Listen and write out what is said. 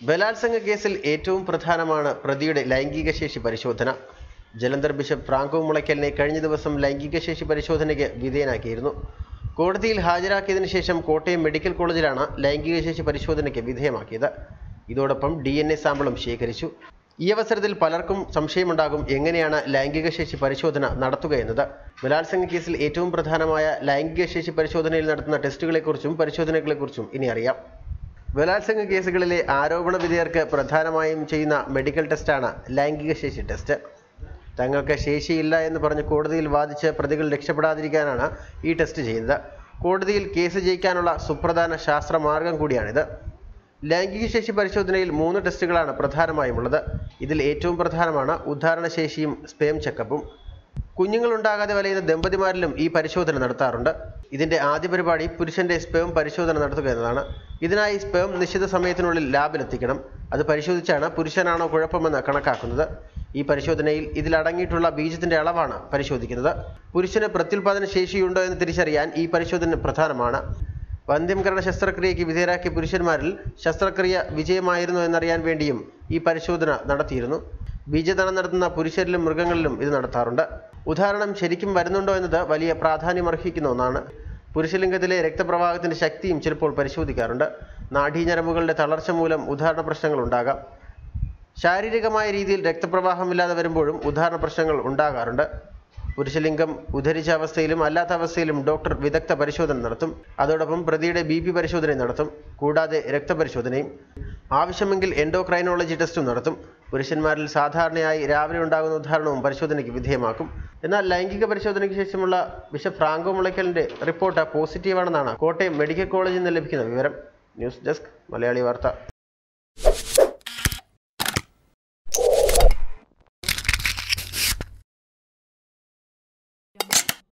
ബലാത്സംഗ കേസിൽ ഏറ്റവും പ്രധാനമാണ് പ്രതിയുടെ ലൈംഗിക ശേഷി പരിശോധന ജലന്ധർ ബിഷപ്പ് ഫ്രാങ്കോ മുളയ്ക്കലിനെ കഴിഞ്ഞ ദിവസം ലൈംഗിക ശേഷി പരിശോധനയ്ക്ക് വിധേയനാക്കിയിരുന്നു കോടതിയിൽ ഹാജരാക്കിയതിനു ശേഷം കോട്ടയം മെഡിക്കൽ കോളേജിലാണ് ലൈംഗിക ശേഷി പരിശോധനയ്ക്ക് വിധേയമാക്കിയത് ഇതോടൊപ്പം ഡി എൻ എ സാമ്പിളും ശേഖരിച്ചു ഈ അവസരത്തിൽ പലർക്കും സംശയമുണ്ടാകും എങ്ങനെയാണ് ലൈംഗിക ശേഷി പരിശോധന നടത്തുകയെന്നത് ബലാത്സംഗ കേസിൽ ഏറ്റവും പ്രധാനമായ ലൈംഗിക ശേഷി പരിശോധനയിൽ നടത്തുന്ന ടെസ്റ്റുകളെക്കുറിച്ചും പരിശോധനകളെക്കുറിച്ചും ഇനി അറിയാം ബലാത്സംഗ കേസുകളിലെ ആരോപണ വിധേയർക്ക് പ്രധാനമായും ചെയ്യുന്ന മെഡിക്കൽ ടെസ്റ്റാണ് ലൈംഗിക ശേഷി ടെസ്റ്റ് തങ്ങൾക്ക് ശേഷിയില്ല എന്ന് പറഞ്ഞ് കോടതിയിൽ വാദിച്ച് പ്രതികൾ രക്ഷപ്പെടാതിരിക്കാനാണ് ഈ ടെസ്റ്റ് ചെയ്യുന്നത് കോടതിയിൽ കേസ് ജയിക്കാനുള്ള സുപ്രധാന ശാസ്ത്രമാർഗം കൂടിയാണിത് ലൈംഗിക ശേഷി പരിശോധനയിൽ മൂന്ന് ടെസ്റ്റുകളാണ് പ്രധാനമായും ഉള്ളത് ഇതിൽ ഏറ്റവും പ്രധാനമാണ് ഉദ്ധാരണശേഷിയും സ്പേം ചെക്കപ്പും കുഞ്ഞുങ്ങളുണ്ടാകാതെ വലയുന്ന ദമ്പതിമാരിലും ഈ പരിശോധന നടത്താറുണ്ട് ഇതിന്റെ ആദ്യ പരിപാടി പുരുഷന്റെ സ്പേം പരിശോധന നടത്തുക എന്നതാണ് ഇതിനായി സ്പേം നിശ്ചിത സമയത്തിനുള്ളിൽ ലാബിലെത്തിക്കണം അത് പരിശോധിച്ചാണ് പുരുഷനാണോ കുഴപ്പമെന്ന് കണക്കാക്കുന്നത് ഈ പരിശോധനയിൽ ഇതിൽ അടങ്ങിയിട്ടുള്ള ബീജത്തിന്റെ അളവാണ് പരിശോധിക്കുന്നത് പുരുഷന് പ്രത്യുൽപാദന ശേഷിയുണ്ടോ എന്ന് തിരിച്ചറിയാൻ ഈ പരിശോധന പ്രധാനമാണ് വന്ധ്യംകരണ ശസ്ത്രക്രിയയ്ക്ക് വിധേയരാക്കിയ പുരുഷന്മാരിൽ ശസ്ത്രക്രിയ വിജയമായിരുന്നു എന്നറിയാൻ വേണ്ടിയും ഈ പരിശോധന നടത്തിയിരുന്നു ബീജദാനം നടത്തുന്ന പുരുഷരിലും മൃഗങ്ങളിലും ഇത് നടത്താറുണ്ട് ഉദാഹരണം ശരിക്കും വരുന്നുണ്ടോ എന്നത് വലിയ പ്രാധാന്യമർഹിക്കുന്ന ഒന്നാണ് പുരുഷലിംഗത്തിലെ രക്തപ്രവാഹത്തിന്റെ ശക്തിയും ചിലപ്പോൾ പരിശോധിക്കാറുണ്ട് നാഡീഞരമ്പുകളുടെ തളർച്ച മൂലം ഉദാഹരണ പ്രശ്നങ്ങൾ ഉണ്ടാകാം ശാരീരികമായ രീതിയിൽ രക്തപ്രവാഹമില്ലാതെ വരുമ്പോഴും ഉദാഹരണ പ്രശ്നങ്ങൾ ഉണ്ടാകാറുണ്ട് പുരുഷലിംഗം ഉദ്ധരിച്ച അവസ്ഥയിലും അല്ലാത്ത അവസ്ഥയിലും ഡോക്ടർ വിദഗ്ധ പരിശോധന നടത്തും അതോടൊപ്പം പ്രതിയുടെ ബി പി പരിശോധനയും നടത്തും കൂടാതെ രക്തപരിശോധനയും ആവശ്യമെങ്കിൽ എൻഡോക്രൈനോളജി ടെസ്റ്റും നടത്തും പുരുഷന്മാരിൽ സാധാരണയായി രാവിലെ ഉണ്ടാകുന്ന ഉദാഹരണവും പരിശോധനയ്ക്ക് വിധേയമാക്കും എന്നാൽ ലൈംഗിക പരിശോധനയ്ക്ക് ശേഷമുള്ള ബിഷപ്പ് ഫ്രാങ്കോ മുളയ്ക്കലിന്റെ റിപ്പോർട്ട് പോസിറ്റീവാണെന്നാണ് കോട്ടയം മെഡിക്കൽ കോളേജിൽ നിന്ന് ലഭിക്കുന്ന വിവരം ന്യൂസ് ഡെസ്ക് മലയാളി വാർത്ത